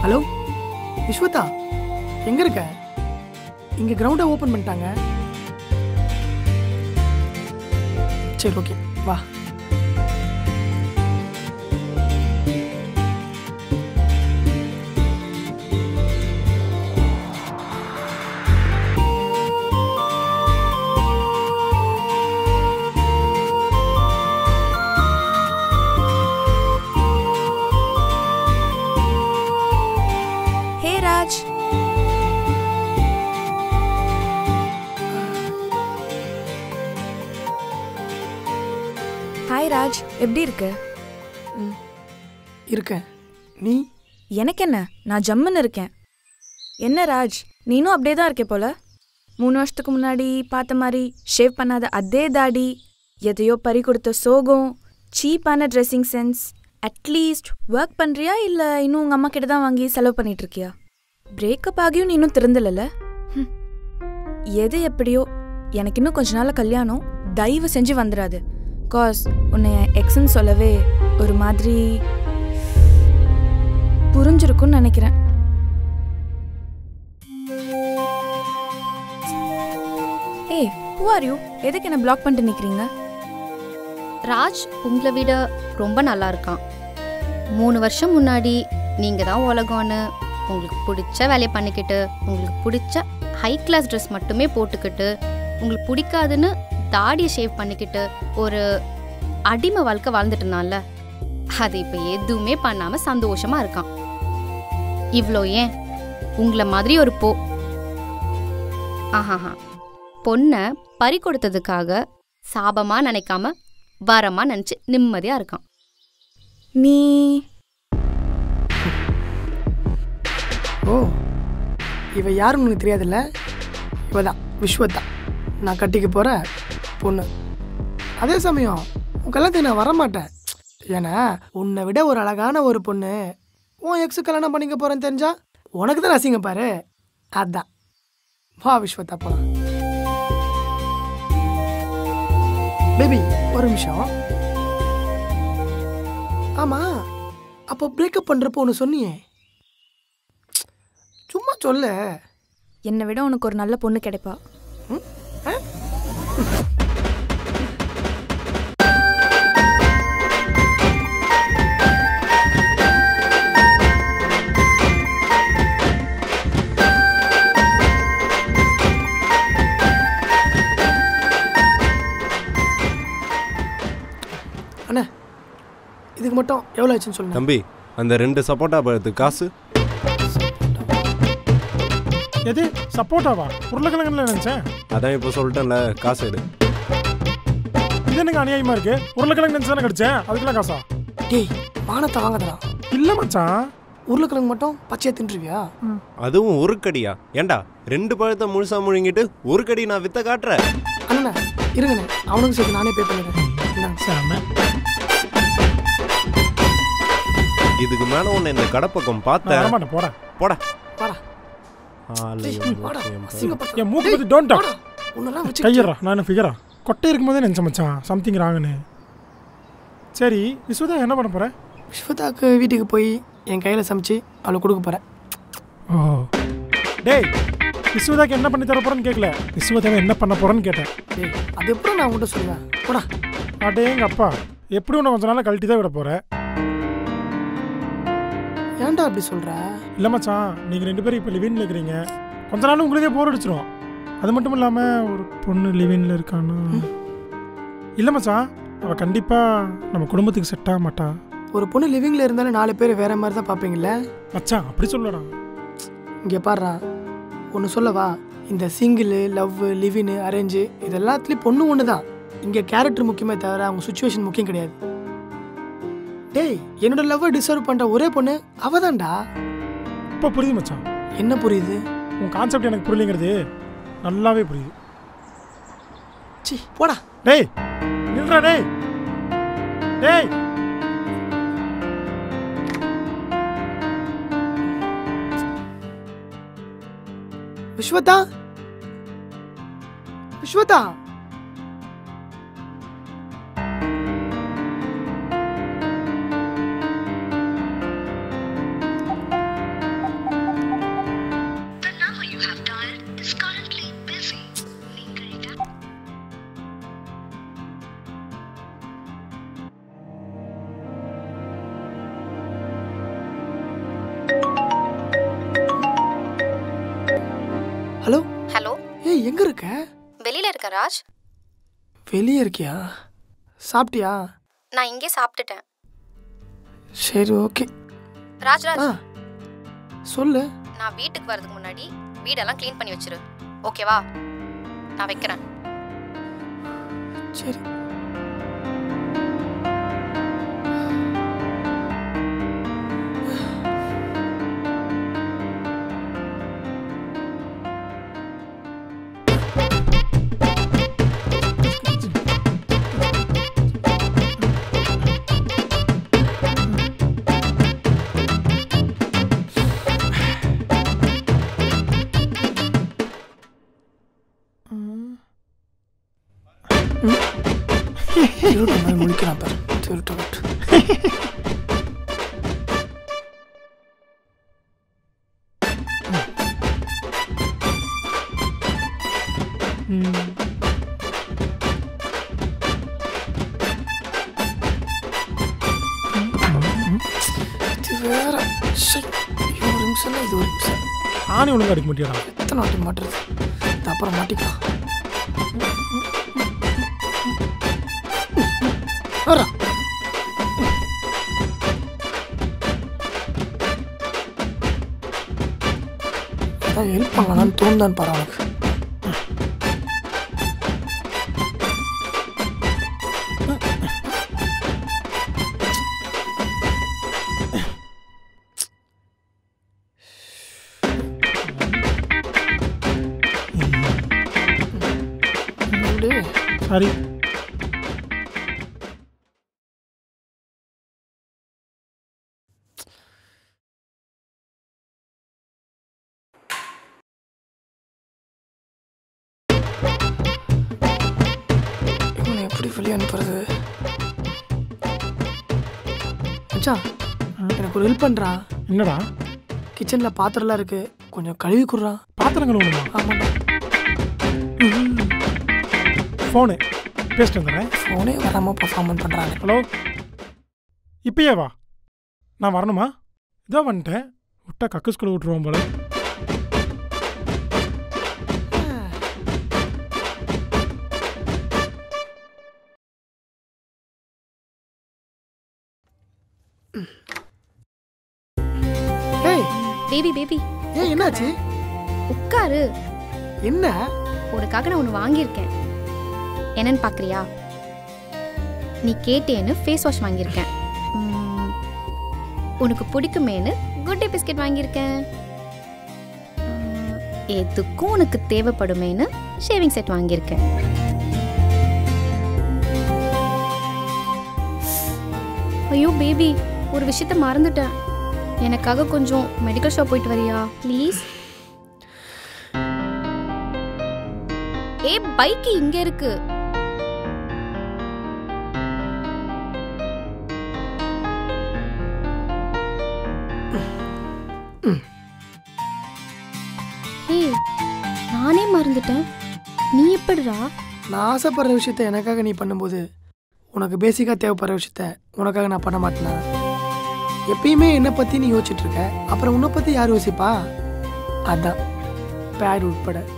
Hello விஸ்வதா எங்க இருக்க இங்க கிரவுண்டை ஓபன் பண்ணிட்டாங்க சரி ஓகே வா ஹே ராஜ் ஹாய் ராஜ் எப்படி இருக்கு இருக்கேன் நீ எனக்கு என்ன நான் ஜம்முன்னு இருக்கேன் என்ன ராஜ் நீனும் அப்படியே தான் இருக்கே போல மூணு வருஷத்துக்கு முன்னாடி பார்த்த மாதிரி ஷேவ் பண்ணாத அதே தாடி எதையோ பறி கொடுத்த சோகம் சீப்பான ட்ரெஸ்ஸிங் சென்ஸ் அட்லீஸ்ட் ஒர்க் பண்ணுறியா இல்லை இன்னும் உங்கள் அம்மா கிட்ட தான் வாங்கி செலவு பண்ணிட்டு இருக்கியா பிரேக்கப் ஆகியும் நீ இன்னும் திருந்தலல்ல ஹம். எது எப்படியோ எனக்கு இன்னும் கொஞ்ச நாள் கல்யாணம் தயவு செஞ்சு வந்துடாது காஸ் உன்னை எக்ஸ்ன்னு சொல்லவே ஒரு மாதிரி புரிஞ்சிருக்கும்னு நினைக்கிறேன் ஏய் ஹூ ஆர் யூ எதுக்கு என்ன பிளாக் பண்ணிட்டு நிக்கிறீங்க ராஜ் உங்களை விட ரொம்ப நல்லா இருக்கான் மூணு வருஷம் முன்னாடி நீங்கள் தான் உலகம்னு உங்களுக்கு பிடிச்ச வேலையை பண்ணிக்கிட்டு உங்களுக்கு பிடிச்ச ஹை கிளாஸ் ட்ரெஸ் மட்டுமே போட்டுக்கிட்டு உங்களுக்கு பிடிக்காதுன்னு தாடியை ஷேவ் பண்ணிக்கிட்டு ஒரு அடிமை வாழ்க்கை வாழ்ந்துட்டு இருந்தான்ல அது இப்போ எதுவுமே பண்ணாமல் சந்தோஷமாக இருக்கான் இவ்வளோ ஏன் உங்களை மாதிரி ஒரு போ ஆஹாஹா பொண்ணை பறி கொடுத்ததுக்காக சாபமாக நினைக்காம வரமா நினச்சி நிம்மதியாக இருக்கான் நீ ஓ இவ யாருன்னு உனக்கு தெரியாதுல்ல இவ தான் விஸ்வதா நான் கட்டிக்க போற பொண்ணு அதே சமயம் உன் கல்யாணத்துக்கு நான் வரமாட்டேன் ஏன்னா உன்னை விட ஒரு அழகான ஒரு பொண்ணு உன் எக்ஸு கல்யாணம் பண்ணிக்க போறேன்னு தெரிஞ்சா உனக்கு தான் அசிங்க பாரு அதான் வா விஸ்வதா போலாம் பேபி ஒரு நிமிஷம் ஆமா அப்போ பிரேக்கப் பண்றப்போ ஒன்று சொன்னியே சும்மா சொல்லு என்னை விட உனக்கு ஒரு நல்ல பொண்ணு கிடைப்பா அண்ணா இதுக்கு மட்டும் எவ்வளோ ஆச்சுன்னு சொல்லுங்க தம்பி அந்த ரெண்டு சப்போட்டா பழத்துக்கு காசு எது சப்போட்டாவா உருளைக்கிழங்குல நினைச்சேன் அதான் இப்போ சொல்லிட்டேன்ல காசு எடு இது எனக்கு அநியாயமா இருக்கு உருளைக்கிழங்கு நினைச்சு தானே கிடைச்சேன் அதுக்கெல்லாம் காசா டேய் மானத்தை வாங்கதடா இல்ல மச்சான் உருளைக்கிழங்கு மட்டும் பச்சையா தின்றுவியா அதுவும் ஒரு கடியா ஏண்டா ரெண்டு பழத்தை முழுசா முழுங்கிட்டு ஒரு கடி நான் வித்த காட்டுறேன் அண்ணா இருங்கண்ணே அவனுக்கு சேர்த்து நானே பே பண்ணிடுறேன் இந்தாங்க சாம இதுக்கு மேல உன்னை இந்த கடை பக்கம் நான் பார்த்தேன் வரமாட்டேன் போடா போடா வாடா ஆலயம் வாடா முக்கியம். அசிங்கப்படுத்த என் மூக்கு பத்தி டோன்ட் டாக் வாடா உன்னெல்லாம் வச்சு கையறா நான் என்ன ஃபிகரா கொட்டை இருக்கும்போதே நினைச்சேன் மச்சான் சம்திங் ராங்குன்னு சரி விஸ்வதா என்ன பண்ண போற விஸ்வதாக்கு வீட்டுக்கு போய் என் கையில் சமைச்சு அவளை கொடுக்க போகிறேன் ஓ டேய் விஸ்வதாக்கு என்ன பண்ணி தர போறேன்னு கேட்கல விஸ்வதாவை என்ன பண்ண போறேன்னு கேட்டேன் டேய் அது எப்படி நான் உங்கள்கிட்ட சொல்லுவேன் போடா அடே எங்க அப்பா எப்படி உன்னை கொஞ்ச நாளா கழட்டி தான் விட போற ஏன்டா அப்படி சொல்கிற இல்லை மச்சான் நீங்கள் ரெண்டு பேரும் இப்போ லிவின்ல இருக்கிறீங்க கொஞ்ச நாள் உங்களுக்கே போர் அடிச்சிரும் அது மட்டும் இல்லாமல் ஒரு பொண்ணு லிவின்ல இருக்கான்னா இல்லை மச்சான் அவள் கண்டிப்பாக நம்ம குடும்பத்துக்கு செட் ஆக மாட்டா ஒரு பொண்ணு லிவிங்கில் இருந்தாலும் நாலு பேர் வேற மாதிரி தான் பார்ப்பீங்கல்ல மச்சான் அப்படி சொல்லடா இங்கே பாடுறா ஒன்று சொல்லவா இந்த சிங்கிள் லவ் லிவின் அரேஞ்சு இது எல்லாத்துலேயும் பொண்ணு ஒன்று தான் இங்கே கேரக்டர் முக்கியமே தவிர அவங்க சுச்சுவேஷன் முக்கியம் கிடையாது டேய் என்னோட லவ்வை டிசர்வ் பண்ணுற ஒரே பொண்ணு அவ தான்டா இப்போ புரியுது மச்சான் என்ன புரியுது உன் கான்செப்ட் எனக்கு புரியலைங்கிறது நல்லாவே புரியுது சி போடா டேய் நில்றா டேய் டேய் விஸ்வதா விஸ்வதா ஹலோ ஹலோ ஏய் எங்கே இருக்க வெளியில இருக்க ராஜ் வெளியே இருக்கியா சாப்பிட்டியா நான் இங்கே சாப்பிட்டுட்டேன் சரி ஓகே ராஜ் ஆ ராஜ் சொல்லு நான் வீட்டுக்கு வரதுக்கு முன்னாடி வீடெல்லாம் க்ளீன் பண்ணி வச்சிரு ஓகேவா நான் வைக்கிறேன் சரி திருட்டு மாதிரி முழிக்கிறான் பாரு திருட்டு விட்டு இது வேற ஷை, இது ஒரு நிமிஷம் இது ஒரு நிமிஷம் ஆணி ஒழுங்கா அடிக்க மாட்டியாடா எத்தனை வாட்டி மாட்டுறது இது அப்புறம் மாட்டிக்கலாம் வரா அதான் ஹெல்ப் பண்ணலான்னு தோணுதான் பாரு அவனுக்கு விடு. சாரி இவனை எப்படி வெளியே அனுப்புறது மச்சான் எனக்கு ஒரு ஹெல்ப் பண்ணுறா என்னடா கிச்சனில் பாத்திரம்லாம் இருக்கு கொஞ்சம் கழுவி குடுறா பாத்திரம் கழுவணுமா ஆமாண்டா ஃபோனு பேசிட்டு வந்துடுறேன் ஃபோனே வராமல் பர்ஃபார்மன்ஸ் பண்ணுறாங்க ஹலோ இப்பயே வா நான் வரணுமா இதோ வந்துட்டேன் விட்டா கக்கு ஸ்கூல் விட்டுருவோம் போல ஏய் பேபி பேபி ஏய் என்னாச்சு உட்காரு என்ன உனக்காக நான் ஒன்று வாங்கியிருக்கேன் என்னன்னு பார்க்குறியா நீ கேட்டேன்னு ஃபேஸ் வாஷ் வாங்கியிருக்கேன் உம், உனக்கு பிடிக்குமேன்னு குட் டே பிஸ்கெட் வாங்கியிருக்கேன் உம், எதுக்கும் உனக்கு தேவைப்படுமேன்னு ஷேவிங் செட் வாங்கியிருக்கேன் ஐயோ பேபி ஒரு விஷயத்த மறந்துட்டேன் எனக்காக கொஞ்சம் மெடிக்கல் ஷாப் போயிட்டு வரியா ப்ளீஸ் ஏ பைக் இங்க இருக்கு ஹே நானே மறந்துட்டேன் நீ எப்படிடா நான் ஆசைப்படுற விஷயத்த எனக்காக நீ பண்ணும்போது உனக்கு பேசிக்காக தேவைப்படுற விஷயத்த உனக்காக நான் பண்ண மாட்டேனா எப்பயுமே என்னை பற்றி நீ யோசிச்சுட்டு இருக்க அப்புறம் உன்னை பற்றி யார் யோசிப்பா அதான் பேர் உட்பட